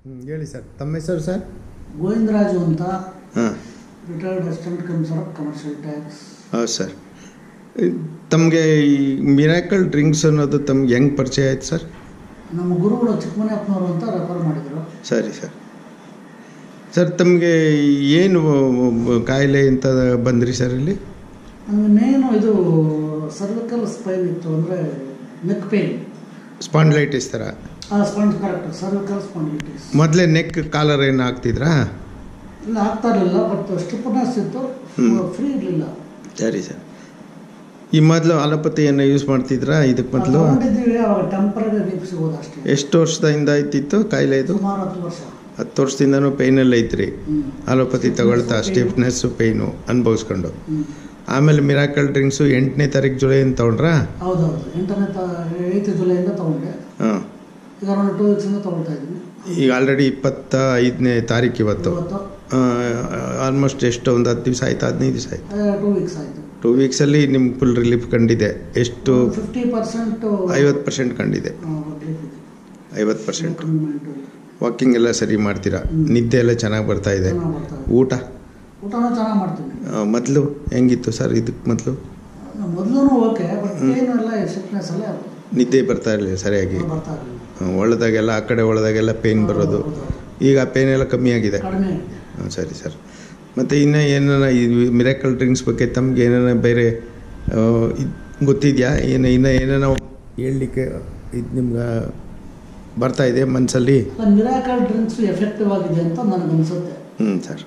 ಹ್ಞೂ ಹೇಳಿ ಸರ್ ತಮ್ಮ ಹೆಸರು ಸರ್ ಗೋವಿಂದರಾಜು ಅಂತ ಹಾಂ retired assistant commissioner of commercial tax ಹೌದು ಸರ್ ತಮಗೆ ಈ ಮಿರಾಕಲ್ ಡ್ರಿಂಕ್ಸ್ ಅನ್ನೋದು ತಮ್ಗೆ ಹೆಂಗೆ ಪರಿಚಯ ಆಯ್ತು ಸರ್ ನಮ್ಮ ಗುರುಗಳು ಚಿಕ್ಕಮನೆಯಪ್ಪನವರು ಅಂತ ರೆಫರ್ ಮಾಡಿದರು ಸರಿ ಸರ್ ಸರ್ ತಮಗೆ ಏನು ಕಾಯಿಲೆ ಅಂತ ಬಂದ್ರಿ ಸರ್ ಇಲ್ಲಿ ನಮಗೆ ಮೇನು ಇದು ಸರ್ವಿಕಲ್ ಸ್ಪೈನ್ ಇತ್ತು ಅಂದರೆ ನೆಕ್ ಪೇನ್ ಸ್ಪಾಂಡ್ಲೈಟಿಸ್ ಥರ ಸ್ಪಾಂಡ್ ಕರೆಕ್ಟ್ ಸರ್ವಿಕಲ್ ಸ್ಪಾಂಡಿಲಿಟಿಸ್ ಮೊದಲೇ ನೆಕ್ ಕಾಲರ್ ಏನು ಹಾಕ್ತಿದ್ರಾ ಇಲ್ಲ ಆಗ್ತಾ ಇರಲಿಲ್ಲ ಬಟ್ ಸ್ಟಿಫನೆಸ್ ಇತ್ತು ಹ್ಮ್. ಫ್ರೀ ಇರಲಿಲ್ಲ ಸರಿ ಸರ್ ಈ ಮೊದಲು ಅಲೋಪತಿಯನ್ನು ಯೂಸ್ ಮಾಡ್ತಿದ್ರಾ ಇದಕ್ಕೆ ಮೊದಲು ತಗೊಂಡಿದ್ದೀವಿ ಅವಾಗ ಟೆಂಪರರಿ ರಿಲೀಫ್ ಸಿಗೋದು ಅಷ್ಟೇ ಎಷ್ಟು ವರ್ಷದಿಂದ ಇದ್ದಿತ್ತು ಕಾಯಿಲೆ ಇದು ಸುಮಾರು ಹತ್ತು ವರ್ಷ ಹತ್ತು ವರ್ಷದಿಂದನೂ ಪೈನಲ್ಲಿ ಐತ್ರಿ ಹ್ಮ್. ಅಲೋಪತಿ ತಗೊಳ್ತಾ ಸ್ಟಿಫ್ನೆಸ್ಸು ಪೈನು ಅನುಭವಿಸ್ಕೊಂಡು ಹ್ಮ್. ಆಮೇಲೆ ಮಿರಾಕಲ್ ಡ್ರಿಂಕ್ಸು ಎಂಟನೇ ತಾರೀಕು ಜುಲೈ ಅಂತ ತೊಗೊಂಡ್ರಾ ಹೌದೌದು ಎಂಟನೇ ತ ಏಯ್ತ್ ಜುಲೈಯಿಂದ ತೊಗೊಂಡೆ ಹಾಂ ಈಗ ಒಂದು ಟೂ ವೀಕ್ಸಿಂದ ತೊಗೊಳ್ತಾ ಇದ್ದೀನಿ ಈಗ ಆಲ್ರೆಡಿ ಇಪ್ಪತ್ತ ಐದನೇ ತಾರೀಕು ಇವತ್ತು ಇವತ್ತು ಆಲ್ಮೋಸ್ಟ್ ಎಷ್ಟು ಒಂದು ಹತ್ತು ದಿವಸ ಆಯ್ತು ಹದಿನೈದು ದಿವಸ ಆಯ್ತು ಟೂ ವೀಕ್ಸ್ ಆಯಿತು ಟೂ ವೀಕ್ಸಲ್ಲಿ ನಿಮ್ಗೆ ಫುಲ್ ರಿಲೀಫ್ ಕಂಡಿದೆ ಎಷ್ಟು ಫಿಫ್ಟಿ ಪರ್ಸೆಂಟ್ ಐವತ್ತು ಪರ್ಸೆಂಟ್ ಕಂಡಿದೆ ಐವತ್ತು ಪರ್ಸೆಂಟ್ ವಾಕಿಂಗ್ ಎಲ್ಲ ಸರಿ ಮಾಡ್ತೀರಾ ನಿದ್ದೆ ಎಲ್ಲ ಚೆನ್ನಾಗಿ ಬರ್ತಾ ಇದೆ ಊಟ ಊಟನೂ ಚೆನ್ನಾಗಿ ಮಾಡ್ತೀನಿ ಮೊದಲು ಹೆಂಗಿತ್ತು ಸರ್ ಇದಕ್ಕೆ ಮೊದಲು ಮೊದಲು ಓಕೆ ಬಟ್ ಏನು ಎಲ್ಲ ಸಿಕ್ನೆಸ್ ಅಲ್ಲೇ ನಿದ್ದೆ ಬರ್ತಾ ಇರಲಿಲ್ಲ ಸರಿಯಾಗಿ ಬರ್ತಾ ಇರಲಿಲ್ಲ ಹ್ಮ್, ಒಳದಾಗೆಲ್ಲ ಆ ಕಡೆ ಒಳದಾಗೆಲ್ಲ ಪೇಯ್ನ್ ಬರೋದು ಈಗ ಆ ಪೇಯ್ನ್ ಎಲ್ಲ ಕಮ್ಮಿ ಆಗಿದೆ ಕಡಿಮೆ ಹಾಂ ಸರಿ ಸರ್ ಮತ್ತು ಇನ್ನು ಏನಾರ ಈ ಮಿರಾಕಲ್ ಡ್ರಿಂಕ್ಸ್ ಬಗ್ಗೆ ತಮ್ಗೆ ಏನಾರ ಬೇರೆ ಆ, ಇದ್ ಗೊತ್ತಿದೆಯಾ ಏನು ಇನ್ನು ಏನಾರ ಹೇಳಲಿಕ್ಕೆ ಇದು ನಿಮ್ಗೆ ಬರ್ತಾ ಇದೆ ಮನಸ್ಸಲ್ಲಿ ಅಲ್ಲ ಮಿರಾಕಲ್ ಡ್ರಿಂಕ್ಸ್ ಎಫೆಕ್ಟಿವ್ ಆಗಿದೆ ಅಂತ ನನಗೆ ಅನಿಸುತ್ತೆ ಹ್ಞೂ ಸರ್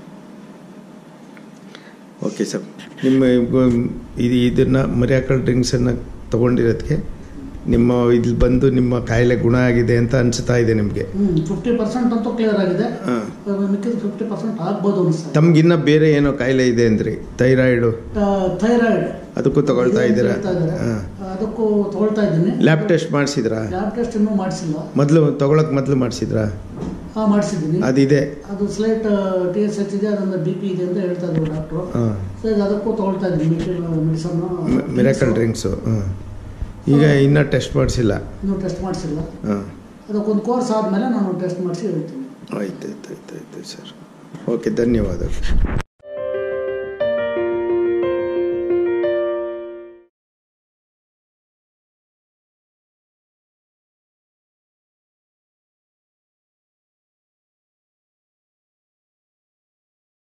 ಓಕೆ ಸರ್ ನಿಮ್ಮ ಇವ್- ಇದು ಇದನ್ನು ಮಿರಾಕಲ್ ಡ್ರಿಂಕ್ಸನ್ನು ತೊಗೊಂಡಿರೋದಕ್ಕೆ ನಿಮ್ಮ ಇಲ್ಲಿ ಬಂದು ನಿಮ್ಮ ಕಾಯಿಲೆ ಗುಣ ಆಗಿದೆ ಅಂತ ಅನಿಸ್ತಾ ಇದೆ ನಿಮಗೆ ಹ್ಞೂ ಫಿಫ್ಟಿ ಪರ್ಸೆಂಟ್ ಅಂತೂ ಕ್ಲಿಯರ್ ಆಗಿದೆ ಹಾಂ ಮಿಕ್ಕಿದ ಫಿಫ್ಟಿ ಪರ್ಸೆಂಟ್ ಆಗ್ಬೋದು ಅನಿಸ್ತದೆ ತಮ್ಗಿನ್ನ ಬೇರೆ ಏನೋ ಕಾಯಿಲೆ ಇದೆ ಅಂದ್ರಿ ಥೈರಾಯ್ಡು ಥೈರಾಯ್ಡ್ ಅದಕ್ಕೂ ತಗೊಳ್ತಾ ಇದ್ದೀರಾ ಹಾಂ ಅದಕ್ಕೂ ತಗೊಳ್ತಾ ಇದ್ದೀನಿ ಲ್ಯಾಬ್ ಟೆಸ್ಟ್ ಮಾಡಿಸಿದ್ರಾ ಲ್ಯಾಬ್ ಟೆಸ್ಟ್ ಇನ್ನೂ ಮಾಡಿಸಿಲ್ಲ ಮೊದಲು ತಗೊಳಕ್ಕೆ ಮೊದಲು ಮಾಡಿಸಿದ್ರಾ ಹಾಂ ಮಾಡಿಸಿದ್ದೀನಿ ಅದಿದೆ ಅದು ಸ್ಲೈಟ್ ಟಿ ಎಸ್ ಎಚ್ ಇದೆ ಅದೊಂದು ಬಿ ಪಿ ಇದೆ ಅಂತ ಹೇಳ್ತಾ ಇದ್ರು ಡಾಕ್ಟ್ರು ಹಾಂ ಸೊ ಈಗ ಅದಕ್ಕೂ ತಗೊಳ್ತಾ ಇದ್ದೀನಿ ಮೆಡಿಸನ್ ಮಿರಾಕಲ್ ಡ್ರಿಂಕ್ಸು ಹಾಂ ಈಗ ಇನ್ನೂ ಟೆಸ್ಟ್ ಮಾಡಿಸಿಲ್ಲ ಇನ್ನೂ ಟೆಸ್ಟ್ ಮಾಡಿಸಿಲ್ಲ ಹಾಂ ಅದಕ್ಕೊಂದು ಕೋರ್ಸ್ ಆದಮೇಲೆ ನಾನು ಟೆಸ್ಟ್ ಮಾಡಿಸಿ ಹೇಳ್ತೀನಿ ಆಯ್ತು ಆಯ್ತು ಆಯ್ತು ಆಯ್ತು ಸರ್ ಓಕೆ ಧನ್ಯವಾದಗಳು